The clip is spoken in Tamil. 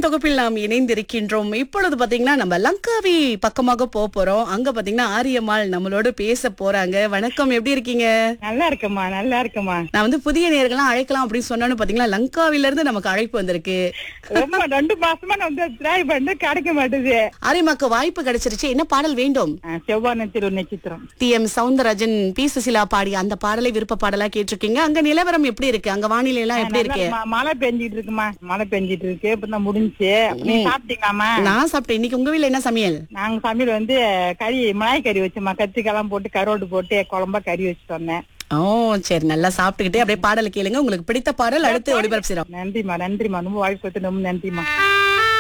தொகுப்பில் நாம் இணைந்திருக்கின்றோம் இப்பொழுது பாத்தீங்கன்னா நம்ம லங்காவி பக்கமாக போக போறோம் அங்க பாத்தீங்கன்னா ஆரியம்மாள் நம்மளோட பேச போறாங்க வணக்கம் எப்படி இருக்கீங்க நல்லா இருக்குமா நல்லா இருக்குமா நான் வந்து புதிய நேர்கள்லாம் அழைக்கலாம் அப்படின்னு சொன்னோன்னு பாத்தீங்கன்னா லங்காவில இருந்து நமக்கு அழைப்பு வந்திருக்கு ரொம்ப ரெண்டு மாசமா நான் வந்து ட்ரை பண்ண கிடைக்க மாட்டேது ஆரியம்மாக்கு வாய்ப்பு கிடைச்சிருச்சு என்ன பாடல் வேண்டும் ஆ, செவ்வான திரு நட்சத்திரம் T M Soundararajan P Susheela பாடி அந்த பாடலை விருப்ப பாடலா கேட்டிருக்கீங்க அங்க நிலவரம் எப்படி இருக்கு அங்க வானிலை எல்லாம் எப்படி நல்லா இருக்கு ம- மழை பெஞ்சிட்டு இருக்குமா மழை பெஞ்சிட்டு இருக்கு இப்பதான் முடிஞ்சுச்சு நீ சாப்பிட்டீங்களாமா நான் சாப்பிட்டேன் இன்னைக்கு உங்க வீட்ல என்ன சமையல் நாங்க சமையல் வந்து கறி மிளகாய் கறி வச்சோமா கத்திரிக்காய்லாம் போட்டு கருவாடு போட்டு குழம்பா கறி வச்சுட்டு வந்தேன் ஓ சரி நல்லா சாப்பிட்டுக்கிட்டே அப்படியே பாடல் கேளுங்க உங்களுக்கு பிடித்த பாடல் அடுத்து ஒளிபரப்பு செய்றோம் நன்றிமா நன்றிமா ரொம்ப வாய்ப்பு கொடுத்து ரொம்ப நன்றிமா